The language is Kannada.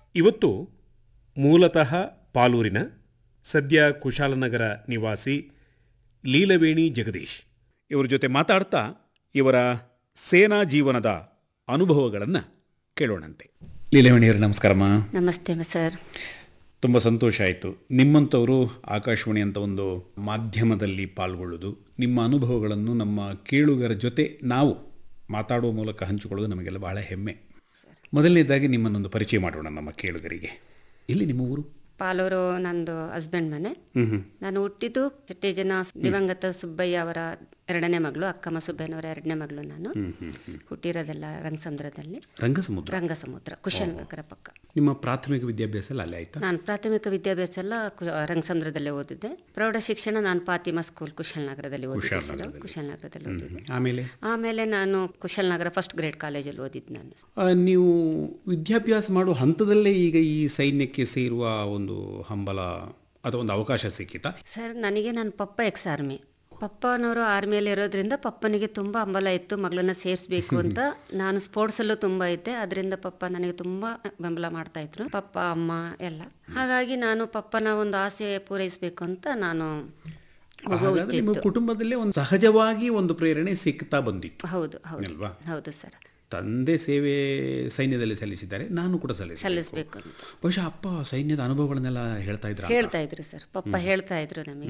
ಇವತ್ತು ಮೂಲತಃ ಪಾಲೂರಿನ ಸದ್ಯ ಕುಶಾಲನಗರ ನಿವಾಸಿ ಲೀಲವೇಣಿ ಜಗದೀಶ್ ಇವರ ಜೊತೆ ಮಾತಾಡ್ತಾ ಇವರ ಸೇನಾ ಜೀವನದ ಅನುಭವಗಳನ್ನು ಕೇಳೋಣಂತೆ ಲೀಲವೇಣಿಯವರು ನಮಸ್ಕಾರಮ್ಮ ನಮಸ್ತೆ ಸರ್ ತುಂಬ ಸಂತೋಷ ಆಯಿತು ನಿಮ್ಮಂಥವರು ಆಕಾಶವಾಣಿ ಅಂತ ಒಂದು ಮಾಧ್ಯಮದಲ್ಲಿ ಪಾಲ್ಗೊಳ್ಳೋದು ನಿಮ್ಮ ಅನುಭವಗಳನ್ನು ನಮ್ಮ ಕೇಳುಗರ ಜೊತೆ ನಾವು ಮಾತಾಡುವ ಮೂಲಕ ಹಂಚಿಕೊಳ್ಳೋದು ನಮಗೆಲ್ಲ ಬಹಳ ಹೆಮ್ಮೆ ಮೊದಲನೇದಾಗಿ ನಿಮ್ಮನ್ನೊಂದು ಪರಿಚಯ ಮಾಡೋಣ ನಮ್ಮ ಕೇಳುಗರಿಗೆ ಇಲ್ಲಿ ನಿಮ್ಮ ಊರು ಪಾಲೂರು ನಂದು ಹಸ್ಬೆಂಡ್ ಮನೆ ನಾನು ಹುಟ್ಟಿದ್ದು ಜನ ದಿವಂಗತ ಸುಬ್ಬಯ್ಯ ಅವರ ಎರಡನೇ ಮಗಳು ಅಕ್ಕಮ್ಮ ಸುಬ್ಬಯ್ಯನವರ ಎರಡನೇ ಮಗಳು ನಾನು ಹುಟ್ಟಿರೋದೆಲ್ಲ ರಂಗಸಂದ್ರದಲ್ಲಿ ರಂಗಸಮುದ್ರ ರಂಗಸಮುದ್ರ ಕುಶಲನಗರ ಪಕ್ಕ ನಿಮ್ಮ ಪ್ರಾಥಮಿಕ ವಿದ್ಯಾಭ್ಯಾಸ ಎಲ್ಲ ಅಲ್ಲೇ ಆಯ್ತಾ ನಾನು ಪ್ರಾಥಮಿಕ ವಿದ್ಯಾಭ್ಯಾಸ ಎಲ್ಲ ಕು- ರಂಗಸಂದ್ರದಲ್ಲೇ ಓದಿದ್ದೆ ಪ್ರೌಢ ಶಿಕ್ಷಣ ನಾನು ಫಾತಿಮಾ ಸ್ಕೂಲ್ ಕುಶಲನಗರದಲ್ಲಿ ಓದಿದ್ದೆ ಸರ್ ಕುಶಲನಗರದಲ್ಲಿ ಓದಿದ್ದೆ ಆಮೇಲೆ ಆಮೇಲೆ ನಾನು ಕುಶಲನಗರ ಫಸ್ಟ್ ಗ್ರೇಡ್ ಕಾಲೇಜಲ್ಲಿ ಓದಿದ್ದು ನಾನು ಆ, ನೀವು ವಿದ್ಯಾಭ್ಯಾಸ ಮಾಡುವ ಹಂತದಲ್ಲೇ ಈಗ ಈ ಸೈನ್ಯಕ್ಕೆ ಸೇರುವ ಒಂದು ಹಂಬಲ ಅಥವಾ ಒಂದು ಅವಕಾಶ ಸಿಕ್ಕಿತಾ ಸರ್ ನನಗೆ ನನ್ನ ಪಪ್ಪ ಎಕ್ಸ್ ಆರ್ಮಿ ಪಪ್ಪನವರು ಆರ್ಮಿಯಲ್ಲಿ ಇರೋದ್ರಿಂದ ಪಪ್ಪನಿಗೆ ತುಂಬ ಹಂಬಲ ಇತ್ತು ಮಗಳನ್ನ ಸೇರಿಸ್ಬೇಕು ಅಂತ ನಾನು ಸ್ಪೋರ್ಟ್ಸಲ್ಲೂ ತುಂಬ ಇದ್ದೆ ಅದರಿಂದ ಪಪ್ಪ ನನಗೆ ತುಂಬ ಬೆಂಬಲ ಮಾಡ್ತಾ ಇದ್ರು ಪಪ್ಪ ಅಮ್ಮ ಎಲ್ಲ ಹಾಗಾಗಿ ನಾನು ಪಪ್ಪನ ಒಂದು ಆಸೆ ಪೂರೈಸಬೇಕು ಅಂತ ನಾನು ಹೋಗೋ ಹಾಗಾದ್ರೆ ಇಚ್ಛೆ ನಿಮ್ಮ ಇತ್ತು ಕುಟುಂಬದಲ್ಲೇ ಒಂದು ಸಹಜವಾಗಿ ಒಂದು ಪ್ರೇರಣೆ ಸಿಗ್ತಾ ಬಂದಿತ್ತು ಹೌದು ಹೌದು ಅಲ್ವಾ ಹೌದು ಸರ್ ತಂದೆ ಸೇವೆ ಸೈನ್ಯದಲ್ಲಿ ಸಲ್ಲಿಸಿದ್ದಾರೆ ನಾನು ಕೂಡ ಸಲ್ಲಿಸಿದೆ ಸಲ್ಲಿಸ್ಬೇಕು ಅಂತ ಬಹುಶಃ ಅಪ್ಪ ಸೈನ್ಯದ ಅನುಭವಗಳನ್ನೆಲ್ಲ ಹೇಳ್ತಾ ಇದ್ರ ಹೇಳ್ತಾ ಇದ್ರು ಸರ್ ಪಪ್ಪ ಹೇಳ್ತಾ ಇದ್ರು ನಮಗೆ